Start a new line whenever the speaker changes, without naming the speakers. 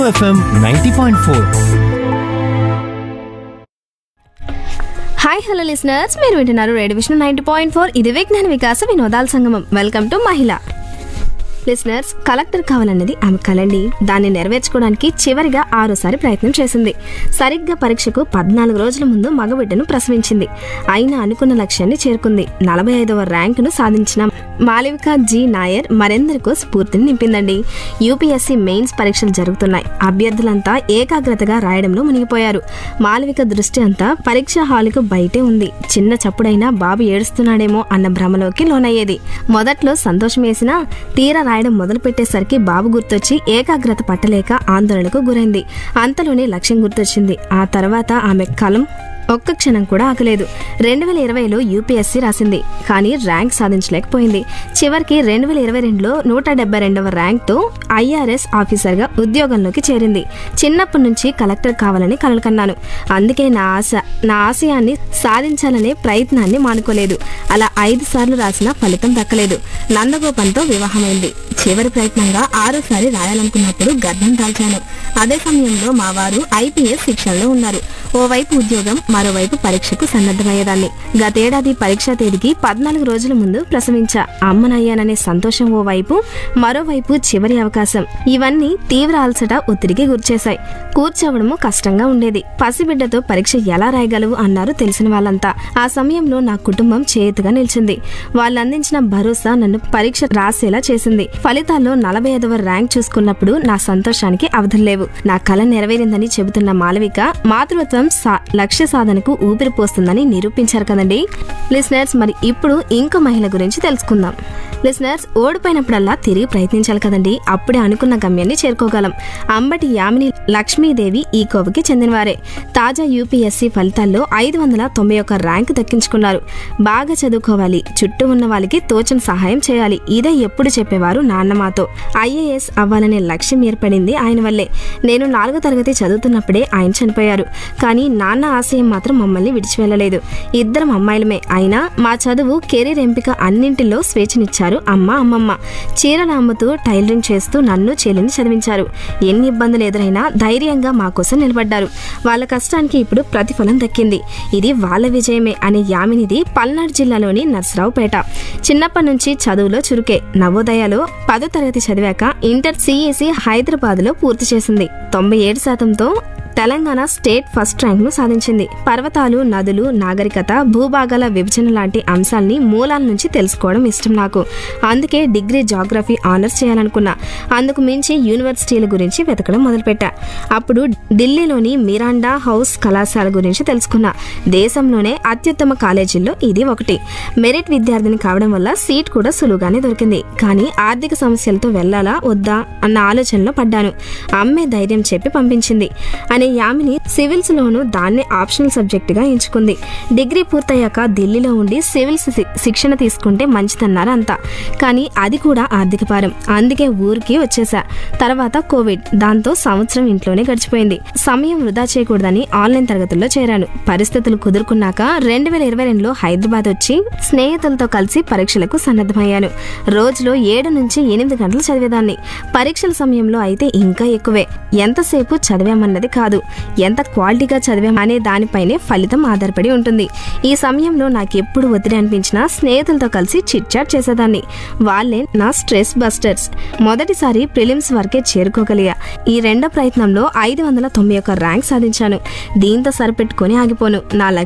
FM ninety point four
hi hello listeners మీరు వింటున్నారు radio Vishnu ninety point four ఇది విజ్ఞాన వికాస వినోదాల సంగమం వెల్కమ్ టు మహిళ లిసనర్స్ కలెక్టర్ కావాలన్నది ఆమె కలండి దాన్ని నెరవేర్చుకోవడానికి చివరిగా ఆరోసారి ప్రయత్నం చేసింది సరిగ్గా పరీక్షకు పద్నాలుగు రోజుల ముందు మగబిడ్డను ప్రసవించింది అయినా అనుకున్న లక్ష్యాన్ని చేరుకుంది నలభై ఐదవ ర్యాంకును సాధించిన మాలవిక జి నాయర్ మరెందరికో స్ఫూర్తిని నింపిందండి యూపీఎస్సీ మెయిన్స్ పరీక్షలు జరుగుతున్నాయి అభ్యర్థులంతా ఏకాగ్రతగా రాయడంలో మునిగిపోయారు మాలవిక దృష్టి అంతా పరీక్షా హాలుకు బయటే ఉంది చిన్న చప్పుడైనా బాబు ఏడుస్తున్నాడేమో అన్న భ్రమలోకి లోనయ్యేది మొదట్లో సంతోషం వేసినా తీరా రాయడం మొదలు పెట్టేసరికి బాబు గుర్తొచ్చి ఏకాగ్రత పట్టలేక ఆందోళనకు గురైంది అంతలోనే లక్ష్యం గుర్తొచ్చింది ఆ తర్వాత ఆమె కలం ఒక్క క్షణం కూడా ఆగలేదు రెండు వేల ఇరవైలో యూపీఎస్సీ రాసింది కానీ ర్యాంక్ సాధించలేకపోయింది చివరికి రెండు వేల ఇరవై రెండులో నూట డెబ్బై రెండవ ర్యాంక్తో ఐఆర్ఎస్ ఆఫీసర్గా ఉద్యోగంలోకి చేరింది చిన్నప్పటి నుంచి కలెక్టర్ కావాలని కలలు కన్నాను అందుకే నా ఆశ నా ఆశయాన్ని సాధించాలనే ప్రయత్నాన్ని మానుకోలేదు అలా ఐదు సార్లు రాసినా ఫలితం దక్కలేదు నందగోపంతో వివాహమైంది చివరి ప్రయత్నంగా ఆరోసారి రాయాలనుకున్నప్పుడు గర్భం దాల్చాను అదే సమయంలో మా వారు ఐపీఎస్ శిక్షణలో ఉన్నారు ఓవైపు ఉద్యోగం మరోవైపు పరీక్షకు సన్నద్ధమయ్యేదాన్ని గతేడాది పరీక్షా తేదీకి పద్నాలుగు రోజుల ముందు ప్రసవించా అమ్మనయ్యాననే సంతోషం ఓవైపు మరోవైపు చివరి అవకాశం ఇవన్నీ తీవ్ర అలసట ఒత్తిడికి గురిచేశాయి కూర్చోవడము కష్టంగా ఉండేది పసిబిడ్డతో పరీక్ష ఎలా రాయగలవు అన్నారు తెలిసిన వాళ్ళంతా ఆ సమయంలో నా కుటుంబం చేతుగా నిలిచింది వాళ్ళు అందించిన భరోసా నన్ను పరీక్ష రాసేలా చేసింది ఫలితాల్లో నలభై ఐదవ ర్యాంక్ చూసుకున్నప్పుడు నా సంతోషానికి అవధులు లేవు నా కళ నెరవేరిందని చెబుతున్న మాలవిక మాతృత్వం సా- లక్ష్య సాధనకు ఊపిరి పోస్తుందని నిరూపించారు కదండి లిసనర్స్ మరి ఇప్పుడు ఇంకో మహిళ గురించి తెలుసుకుందాం లిసనర్స్ ఓడిపోయినప్పుడల్లా తిరిగి ప్రయత్నించాలి కదండి అప్పుడే అనుకున్న గమ్యాన్ని చేరుకోగలం అంబటి యామిని లక్ష్మీదేవి ఈ కోవకి చెందినవారే తాజా యూపీఎస్సీ ఫలితాల్లో ఐదు వందల తొంభై ఒక్క ర్యాంకు దక్కించుకున్నారు బాగా చదువుకోవాలి చుట్టూ ఉన్న వాళ్ళకి తోచని సహాయం చేయాలి ఇదే ఎప్పుడు చెప్పేవారు నాన్నమాతో ఐఏఎస్ అవ్వాలనే లక్ష్యం ఏర్పడింది ఆయన వల్లే నేను నాలుగో తరగతి చదువుతున్నప్పుడే ఆయన చనిపోయారు కానీ నాన్న ఆశయం మాత్రం మమ్మల్ని విడిచి వెళ్ళలేదు ఇద్దరం అమ్మాయిలమే అయినా మా చదువు కెరీర్ ఎంపిక అన్నింటిలో స్వేచ్ఛనిచ్చారు అమ్మ అమ్మమ్మ చీరలు అమ్ముతూ టైలరింగ్ చేస్తూ నన్ను చెల్లిని చదివించారు ఎన్ని ఇబ్బందులు ఎదురైనా ధైర్యంగా మా కోసం నిలబడ్డారు వాళ్ళ కష్టానికి ఇప్పుడు ప్రతిఫలం దక్కింది ఇది వాళ్ళ విజయమే అనే యామినిది పల్నాడు జిల్లాలోని నర్సరావుపేట చిన్నప్పటి నుంచి చదువులో చురుకే నవోదయలో పదో తరగతి చదివాక ఇంటర్ సిఈసి హైదరాబాద్లో పూర్తి చేసింది తొంభై ఏడు శాతంతో తెలంగాణ స్టేట్ ఫస్ట్ ర్యాంక్ ను సాధించింది పర్వతాలు నదులు నాగరికత భూభాగాల విభజన లాంటి అంశాల్ని మూలాల నుంచి తెలుసుకోవడం ఇష్టం నాకు అందుకే డిగ్రీ జాగ్రఫీ ఆనర్స్ చేయాలనుకున్నా అందుకు మించి యూనివర్సిటీల గురించి వెతకడం మొదలుపెట్టా అప్పుడు ఢిల్లీలోని మిరాండా హౌస్ కళాశాల గురించి తెలుసుకున్నా దేశంలోనే అత్యుత్తమ కాలేజీల్లో ఇది ఒకటి మెరిట్ విద్యార్థిని కావడం వల్ల సీట్ కూడా సులువుగానే దొరికింది కానీ ఆర్థిక సమస్యలతో వెళ్ళాలా వద్దా అన్న ఆలోచనలో పడ్డాను అమ్మే ధైర్యం చెప్పి పంపించింది అనే యామిని సివిల్స్ లోను దాన్నే ఆప్షనల్ సబ్జెక్ట్ గా ఎంచుకుంది డిగ్రీ పూర్తయ్యాక ఢిల్లీలో ఉండి సివిల్స్ శి- శిక్షణ తీసుకుంటే మంచిదన్నారు అంతా కానీ అది కూడా ఆర్థిక భారం అందుకే ఊరికి వచ్చేసా తర్వాత కోవిడ్ దాంతో సంవత్సరం ఇంట్లోనే గడిచిపోయింది సమయం వృధా చేయకూడదని ఆన్లైన్ తరగతుల్లో చేరాను పరిస్థితులు కుదురుకున్నాక రెండు వేల ఇరవై రెండులో హైదరాబాద్ వచ్చి స్నేహితులతో కలిసి పరీక్షలకు సన్నద్ధమయ్యాను రోజులో ఏడు నుంచి ఎనిమిది గంటలు చదివేదాన్ని పరీక్షల సమయంలో అయితే ఇంకా ఎక్కువే ఎంతసేపు చదివామన్నది కాదు ఎంత క్వాలిటీగా చదివామనే దానిపైనే ఫలితం ఆధారపడి ఉంటుంది ఈ సమయంలో నాకు ఎప్పుడు ఒత్తిడి అనిపించినా స్నేహితులతో కలిసి చిట్ చాట్ చేసేదాన్ని వాళ్ళే నా స్ట్రెస్ బస్టర్స్ మొదటిసారి ప్రిలిమ్స్ వరకే చేరుకోగలిగా ఈ రెండో ప్రయత్నంలో ఐదు వందల తొంభై ఒక్క ర్యాంక్ సాధించాను దీంతో సరిపెట్టుకొని ఆగిపోను నా